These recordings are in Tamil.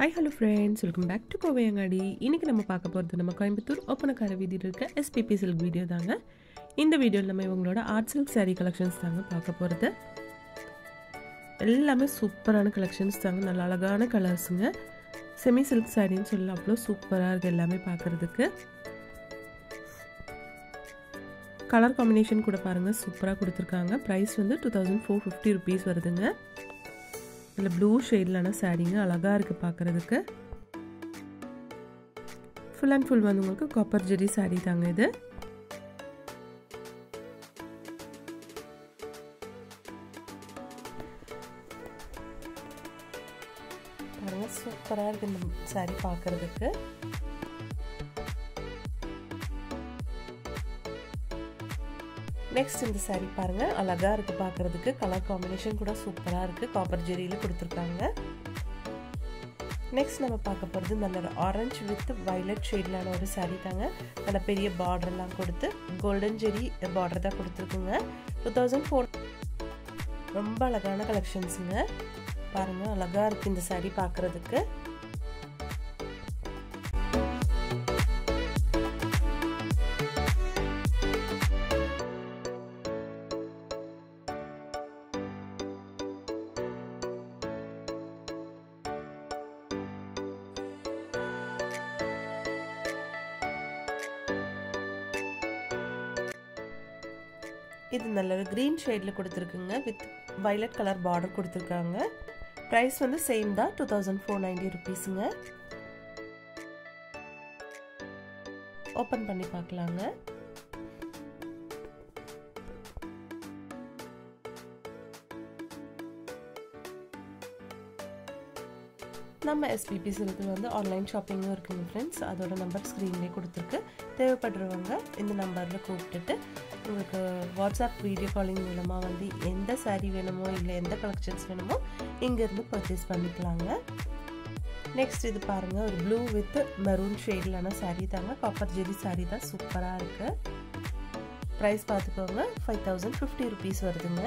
hi hello friends welcome back to கோவையங்காடி இன்றைக்கி நம்ம பார்க்க போகிறது நம்ம கோயம்புத்தூர் ஒப்பனக்கார வீதியில் இருக்க எஸ்பிபி சில்க் வீடியோ தாங்க இந்த வீடியோவில் நம்ம இவங்களோட ஆர்ட் சில்க் saree கலெக்ஷன்ஸ் தாங்க பார்க்க போகிறது எல்லாமே சூப்பரான கலெக்ஷன்ஸ் தாங்க நல்ல அழகான கலர்ஸுங்க செமி சில்க் சாரின்னு சொல்லலாம் அவ்வளோ சூப்பராக இருக்குது எல்லாமே பார்க்குறதுக்கு கலர் காம்பினேஷன் கூட பாருங்கள் சூப்பராக கொடுத்துருக்காங்க ப்ரைஸ் வந்து two thousand four fifty rupees வருதுங்க இதில் ப்ளூ ஷேட்லான சாரீங்க அழகாக இருக்குது பார்க்குறதுக்கு ஃபுல் அண்ட் ஃபுல் வந்து உங்களுக்கு காப்பர் ஜெரி சாரீ தாங்க இது பாருங்க சூப்பராக இருக்குது இந்த சாரீ பார்க்குறதுக்கு நெக்ஸ்ட் இந்த சாரீ பாருங்க அழகா இருக்கு பார்க்கறதுக்கு கலர் காம்பினேஷன் கூட சூப்பரா இருக்கு காப்பர் ஜெரியில கொடுத்துருக்காங்க நெக்ஸ்ட் நம்ம பார்க்க போகிறது நல்ல ஆரஞ்சு வித் வைலட் ஷேட்லான ஒரு சாரீ தாங்க நல்ல பெரிய பார்டர்லாம் கொடுத்து கோல்டன் ஜெரி பார்டர் தான் கொடுத்துருக்குங்க டூ தௌசண்ட் ஃபோர் ரொம்ப அழகான கலெக்ஷன்ஸுங்க பாருங்க அழகா இருக்கு இந்த சாரீ பார்க்கறதுக்கு இது நல்ல ஒரு க்ரீன் ஷேடில் கொடுத்துருக்குங்க வித் வைலட் கலர் பார்டர் கொடுத்துருக்காங்க ப்ரைஸ் வந்து சேம் தான் டூ தௌசண்ட் ஃபோர் நைன்டி ருபீஸுங்க ஓப்பன் பண்ணி பார்க்கலாங்க நம்ம எஸ்பிபி சில்கில் வந்து ஆன்லைன் ஷாப்பிங்கும் இருக்குங்க ஃப்ரெண்ட்ஸ் அதோட நம்பர் ஸ்க்ரீன்லேயே கொடுத்துருக்கு தேவைப்படுறவங்க இந்த நம்பரில் கூப்பிட்டுட்டு உங்களுக்கு வாட்ஸ்அப் வீடியோ காலிங் மூலமாக வந்து எந்த சாரீ வேணுமோ இல்லை எந்த கலெக்ஷன்ஸ் வேணுமோ இங்கேருந்து பர்ச்சேஸ் பண்ணிக்கலாங்க நெக்ஸ்ட் இது பாருங்கள் ஒரு ப்ளூ வித் மெரூன் ஷேட்லான சாரீ தாங்க காப்பர் ஜெரி சாரீ தான் சூப்பராக இருக்குது ப்ரைஸ் பார்த்துக்கோங்க ஃபைவ் தௌசண்ட் ஃபிஃப்டி ருபீஸ் வருதுங்க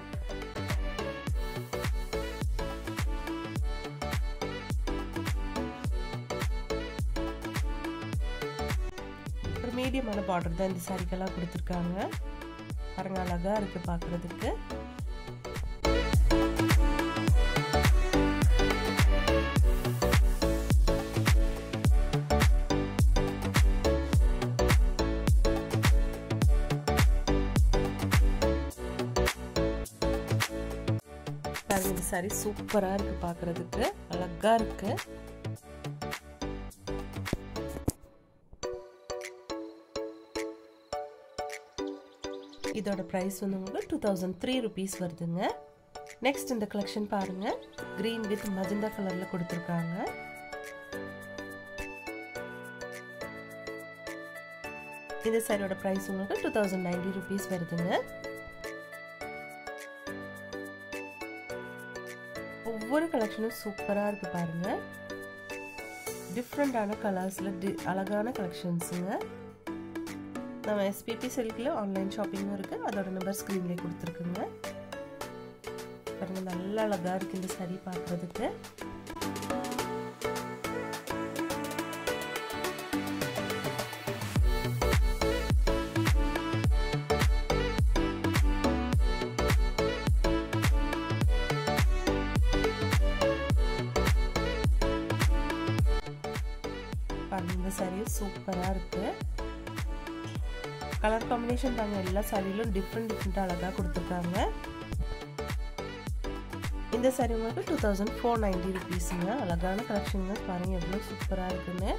ஒரு மீடியமான பார்டர் தான் இந்த சாரிக்கெல்லாம் கொடுத்துருக்காங்க பாருங்க அழகா இருக்கு பார்க்குறதுக்கு பாருங்க இந்த சாரி சூப்பராக இருக்கு பார்க்குறதுக்கு அழகா இருக்கு இதோட ப்ரைஸ் வந்து உங்களுக்கு டூ தௌசண்ட் த்ரீ ருபீஸ் வருதுங்க நெக்ஸ்ட் இந்த கலெக்ஷன் பாருங்க க்ரீன் வித் மஜந்தா கலரில் கொடுத்துருக்காங்க இந்த சாரியோட ப்ரைஸ் உங்களுக்கு டூ தௌசண்ட் நைன்டி ருபீஸ் வருதுங்க ஒவ்வொரு கலெக்ஷனும் சூப்பராக இருக்கு பாருங்க டிஃப்ரெண்டான கலர்ஸில் டி அழகான கலெக்ஷன்ஸுங்க நம்ம எஸ்பிபி சில்கில் ஆன்லைன் ஷாப்பிங்கும் இருக்குது அதோட நம்பர் ஸ்க்ரீன்லேயே கொடுத்துருக்குங்க பாருங்கள் நல்ல அழகாக இருக்குது இந்த சரி பார்க்குறதுக்கு பாருங்க இந்த சாரியும் சூப்பராக இருக்குது கலர் காம்பினேஷன் பாருங்க எல்லா சாரியிலும் டிஃப்ரெண்ட் டிஃப்ரெண்ட்டாக அழகாக கொடுத்துருக்காங்க இந்த சாரி உங்களுக்கு டூ தௌசண்ட் ஃபோர் நைன்டி ருபீஸுங்க அழகான கலெக்ஷனுங்க பாருங்க எவ்வளோ சூப்பராக இருக்குன்னு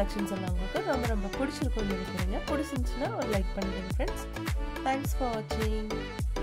கலெக்ஷன்ஸ் எல்லாம் உங்களுக்கு ரொம்ப ரொம்ப பிடிச்சிருக்கும்னு நினைக்கிறேங்க பிடிச்சிருந்துச்சுன்னா ஒரு லைக் பண்ணிடுங்க ஃப்ரெண்ட்ஸ் தேங்க்ஸ் ஃபார் வாட்சிங்